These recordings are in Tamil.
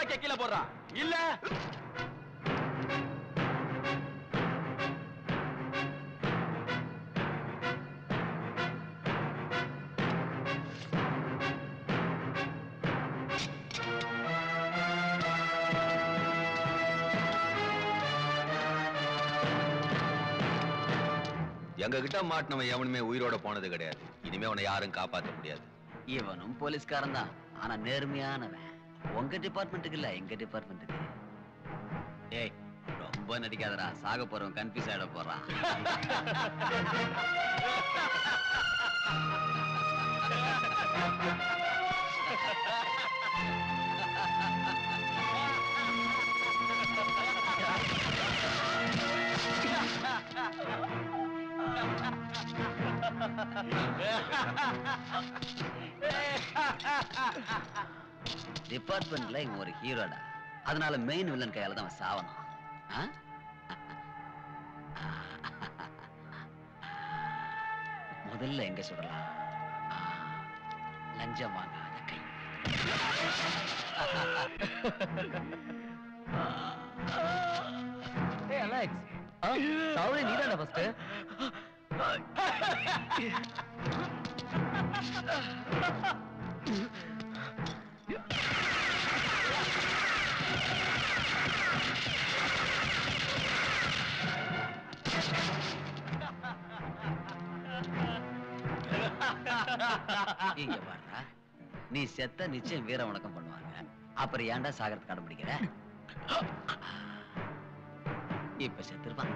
தூக்கி கீழே போடுறான் இல்ல எங்க கிட்ட மாட்டினவன் எவனுமே உயிரோட போனது கிடையாது இனிமே உன்னை யாரும் காப்பாத்த முடியாது இவனும் போலீஸ்காரன் தான் ஆனா நேர்மையானவன் உங்க டிபார்ட்மெண்ட்டுக்கு இல்ல எங்க டிபார்ட்மெண்ட்டுக்கு ஏய் ரொம்ப நடிக்காதடா சாக போறவன் கன்ஃபியூஸ் ஆயிட போறான் டிபார்ட்மெண்ட்ல இவன் ஒரு ஹீரோடா அதனால மெயின் வில்லன் கையால தான் அவன் சாவணும் ஆ? முதல்ல எங்க சுடலாம் ஆ, லஞ்சம் வாங்காத கை ஏய் அலெக்ஸ் சாவலே நீதானே ஃபர்ஸ்ட் இங்க பாருடா நீ செத்த நிச்சயம் வீர வணக்கம் பண்ணுவாங்க அப்புறம் ஏன்டா சாகரத்துக்கு அடம் பிடிக்கிற இப்ப செத்துருப்பான்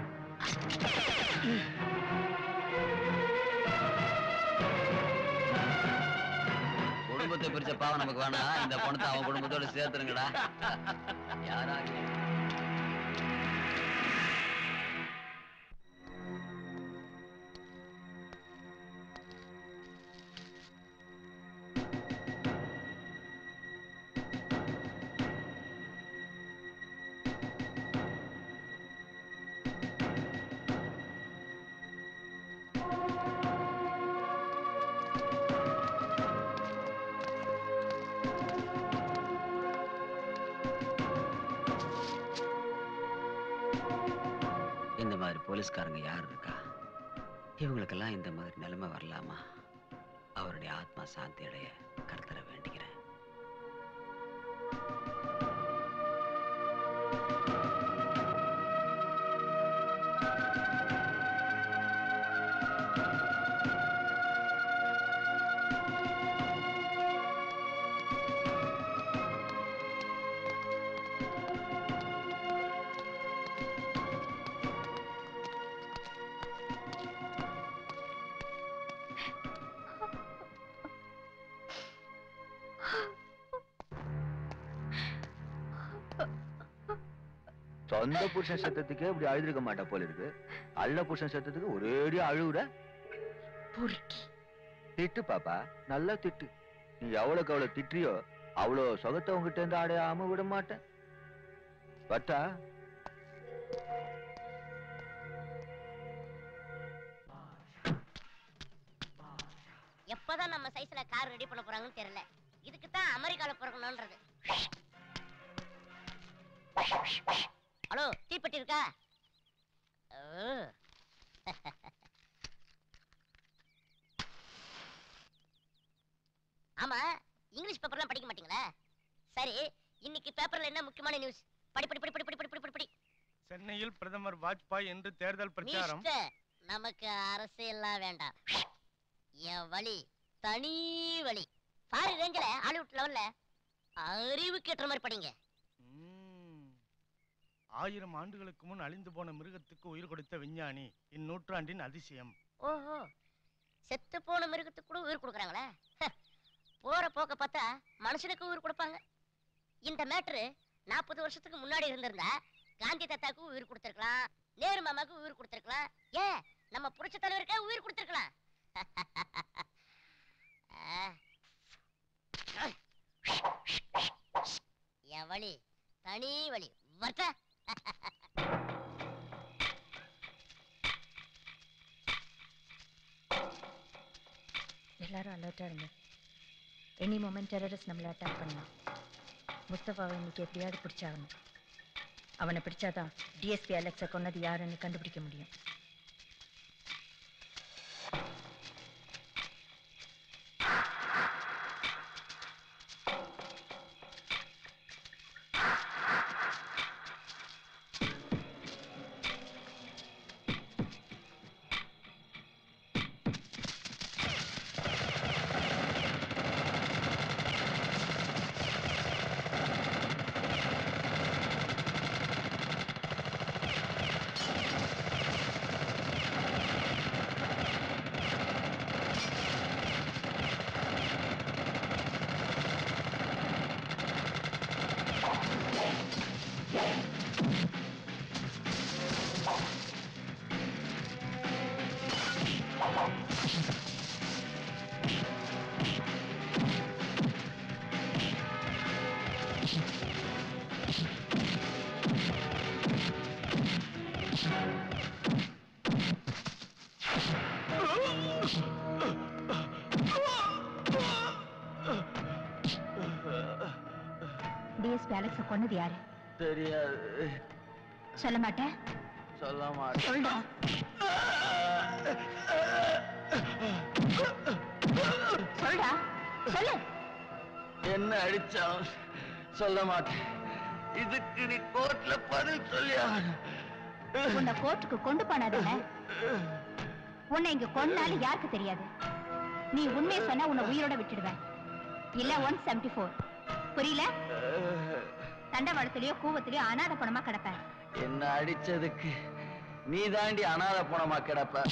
குடும்பத்தை பிரிச்ச பாவம் நமக்கு வேணாம் இந்த பணத்தை அவன் குடும்பத்தோட சேர்த்துருங்கடா யாராக இந்த மாதிரி போலீஸ்காரங்க யார் இருக்கா இவங்களுக்கெல்லாம் இந்த மாதிரி நிலைமை வரலாமா அவருடைய ஆத்மா சாந்தி அடைய கர்த்தரை வேண்டிக்கிறேன் சொந்த புருஷன் சத்தத்துக்கே இப்படி அழுதுருக்க மாட்டா போல இருக்கு அல்ல புருஷன் சத்தத்துக்கு ஒரேடியா அழுவுற திட்டு பாப்பா நல்லா திட்டு நீ எவ்வளவுக்கு அவ்வளவு திட்டுறியோ அவ்வளவு சொகத்தை உங்ககிட்ட இருந்து அடையாம விட மாட்டேன் பட்டா எப்பதான் நம்ம சைஸ்ல கார் ரெடி பண்ண போறாங்கன்னு தெரியல இதுக்கு தான் அமெரிக்கால பிறக்கணும்ன்றது ஹலோ தீப்பெட்டி இருக்கா ஓ. ஆமா இங்கிலீஷ் பேப்பர்லாம் படிக்க மாட்டீங்களா சரி இன்னைக்கு பேப்பர்ல என்ன முக்கியமான நியூஸ் படி படி படி படி படி படி படி படி சென்னையில் பிரதமர் வாஜ்பாய் என்று தேர்தல் பிரச்சாரம் மிஸ்டர், நமக்கு அரசியல்லாம் வேண்டாம் என் வழி தனி வழி ஃபாரின் ரேஞ்சில ஹாலிவுட் லெவல்ல அறிவுக்கு ஏற்ற மாதிரி படிங்க ம். ஆயிரம் ஆண்டுகளுக்கு முன் அழிந்து போன மிருகத்துக்கு உயிர் கொடுத்த விஞ்ஞானி இந்நூற்றாண்டின் அதிசயம் ஓஹோ செத்து போன மிருகத்துக்கு கூட உயிர் கொடுக்குறாங்களே ஹ, போற போக்க பார்த்தா மனுஷனுக்கு உயிர் கொடுப்பாங்க இந்த மேட்ரு நாற்பது வருஷத்துக்கு முன்னாடி இருந்திருந்தா காந்தி தாத்தாக்கு உயிர் கொடுத்திருக்கலாம் நேரு மாமாக்கு உயிர் கொடுத்திருக்கலாம் ஏன் நம்ம புரட்சி தலைவருக்கே உயிர் கொடுத்திருக்கலாம் ஆ. என் வழி தனி வழி வர்த்த எல்லாரும் அலர்ட்டா இருங்க எனி மொமெண்ட் டெரரிஸ்ட் நம்மளை அட்டாக் பண்ணலாம் முஸ்தபாவை இன்னைக்கு எப்படியாவது பிடிச்சாகணும் அவனை பிடிச்சாதான் டிஎஸ்பி அலெக்ஸை கொன்னது யாருன்னு கண்டுபிடிக்க முடியும் டிஎஸ்பி அலெக்ஸை கொன்னது யாரு தெரியாது சொல்ல மாட்டேன் சொல்ல மாட்டேன் சொல்டா சொல்டா சொல்லு என்ன அடிச்சாலும் சொல்ல மாட்டேன் இதுக்கு நீ கோர்ட்ல பதில் சொல்லி உன்னை கோர்ட்டுக்கு கொண்டு போனாதானே உன்னை இங்க கொன்னாலும் யாருக்கு தெரியாது நீ உண்மையை சொன்னா உன்னை உயிரோட விட்டுடுவேன் இல்ல ஒன் செவன்டி ஃபோர் புரியல தண்டவாளத்திலயோ கூவத்திலயோ அனாத பணமா கிடப்பேன் என்ன அடிச்சதுக்கு நீ தாண்டி அனாத போனமா கிடப்ப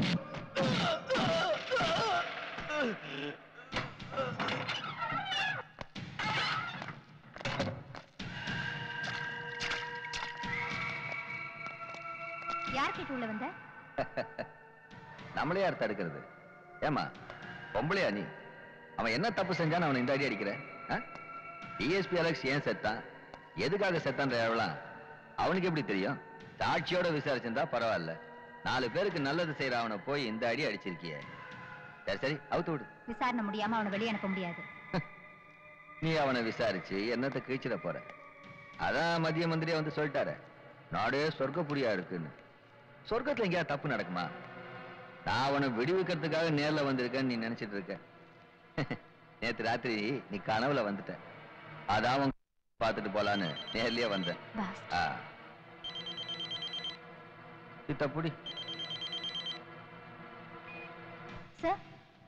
யார் கிட்ட உள்ள வந்த நம்மளே யார் தடுக்கிறது ஏமா பொம்பளையா நீ அவன் என்ன தப்பு செஞ்சான்னு அவனை இந்த அடி அடிக்கிற டிஎஸ்பி அலெக்ஸ் ஏன் செத்தான் எதுக்காக செத்தான்ற எவ்வளவு அவனுக்கு எப்படி தெரியும் சாட்சியோட விசாரிச்சிருந்தா பரவாயில்ல நாலு பேருக்கு நல்லது செய்யற அவனை போய் இந்த அடி அடிச்சிருக்கியே சரி சரி அவுத்து விடு விசாரணை முடியாம அவனை வெளியே அனுப்ப முடியாது நீ அவனை விசாரிச்சு என்னத்தை கிழிச்சிட போற அதான் மத்திய மந்திரியா வந்து சொல்லிட்டாரு நாடே சொர்க்கப்புரியா இருக்குன்னு சொர்க்கத்துல எங்கேயா தப்பு நடக்குமா நான் அவனை விடுவிக்கிறதுக்காக நேர்ல வந்திருக்கேன்னு நீ நினைச்சிட்டு இருக்க நேத்து ராத்திரி நீ கனவுல வந்துட்ட அதான் அவன் பார்த்துட்டு போலான்னு நேர்லயே வந்தேன் பாஸ் ஆ. சித்தப்புடி சார்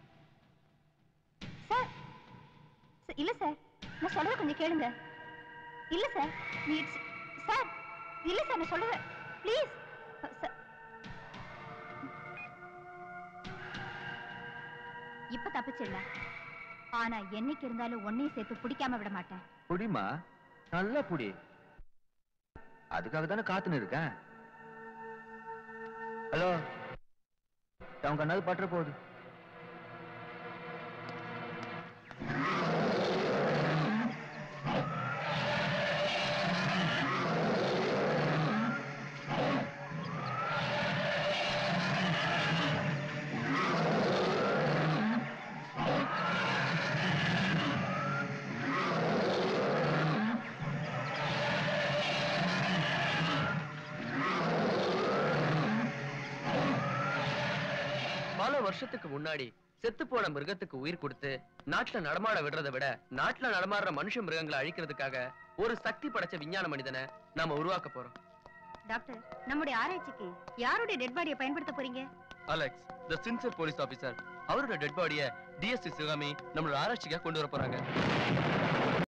சார் சார், இல்ல சார் நான் சொல்றத கொஞ்சம் கேளுங்க இல்ல சார் நீ it's- சார் இல்ல சார் நான் சொல்றத ப்ளீஸ் இப்ப தப்பிச்சிடல ஆனா என்னைக்கு இருந்தாலும் ஒன்னையும் சேர்த்து பிடிக்காம விட மாட்டேன் புடிமா நல்ல புடி அதுக்காக தானே காத்துன்னு இருக்கேன் ஹலோ அவன் கண்ணாவது பற்ற போகுது பல வருஷத்துக்கு முன்னாடி செத்து போன மிருகத்துக்கு உயிர் கொடுத்து நாட்டுல நடமாட விடுறதை விட நாட்டுல நடமாடுற மனுஷ மிருகங்களை அழிக்கிறதுக்காக ஒரு சக்தி படைச்ச விஞ்ஞான மனிதனை நாம உருவாக்க போறோம் டாக்டர் நம்முடைய ஆராய்ச்சிக்கு யாருடைய டெட் பாடியை பயன்படுத்த போறீங்க Alex the sincere police officer அவரோட டெட் பாடிய டிஎஸ்சி சிவகாமி நம்மளோட ஆராய்ச்சிக்காக கொண்டு வர போறாங்க